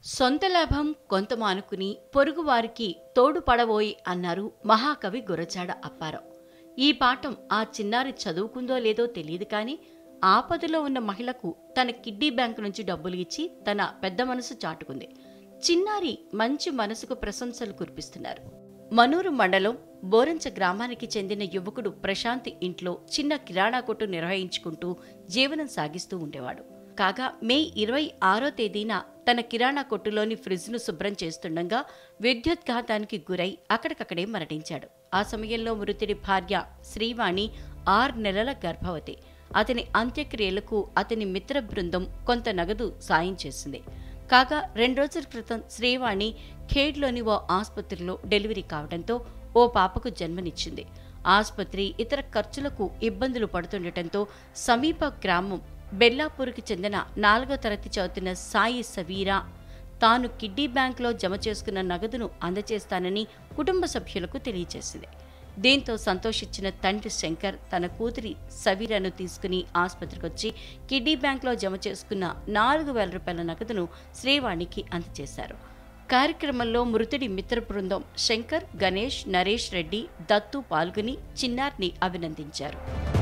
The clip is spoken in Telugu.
సొంత లాభం కొంత మానుకుని పొరుగువారికి తోడుపడబోయి అన్నారు మహాకవి గురజాడ అప్పారావు ఈ పాఠం ఆ చిన్నారి చదువుకుందో లేదో తెలియదు కానీ ఆపదలో ఉన్న మహిళకు తన కిడ్నీ బ్యాంకు నుంచి డబ్బులు ఇచ్చి తన పెద్ద మనసు చాటుకుంది చిన్నారి మంచి మనసుకు ప్రశంసలు కురిపిస్తున్నారు మనూరు మండలం బోరంచ గ్రామానికి చెందిన యువకుడు ప్రశాంత్ ఇంట్లో చిన్న కిరాణా కొట్టు నిర్వహించుకుంటూ జీవనం సాగిస్తూ ఉండేవాడు కాగా మే ఇరవై ఆరో తేదీన తన కిరాణా కొట్టులోని ఫ్రిడ్జ్ను శుభ్రం చేస్తుండగా విద్యుద్ఘాతానికి గురై అక్కడికక్కడే మరణించాడు ఆ సమయంలో మృతుడి భార్య శ్రీవాణి ఆరు నెలల గర్భవతి అతని అంత్యక్రియలకు అతని మిత్ర బృందం కొంత నగదు సాయం చేసింది కాగా రెండు రోజుల క్రితం శ్రీవాణి ఖేడ్లోని ఓ ఆసుపత్రిలో డెలివరీ కావడంతో ఓ పాపకు జన్మనిచ్చింది ఆసుపత్రి ఇతర ఖర్చులకు ఇబ్బందులు పడుతుండటంతో సమీప గ్రామం బెల్లాపూర్కి చెందిన నాలుగో తరగతి చదువుతున్న సాయి సవీరా తాను కిడ్నీ బ్యాంక్లో జమ చేసుకున్న నగదును అందజేస్తానని కుటుంబ సభ్యులకు తెలియజేసింది దీంతో సంతోషించిన తండ్రి శంకర్ తన కూతురి సవీరను తీసుకుని ఆసుపత్రికి వచ్చి కిడ్నీ బ్యాంక్లో జమ చేసుకున్న నాలుగు వేల రూపాయల నగదును శ్రీవాణికి అందజేశారు కార్యక్రమంలో మృతుడి మిత్ర బృందం శంకర్ గణేష్ నరేష్ రెడ్డి దత్తు పాల్గొని చిన్నారిని అభినందించారు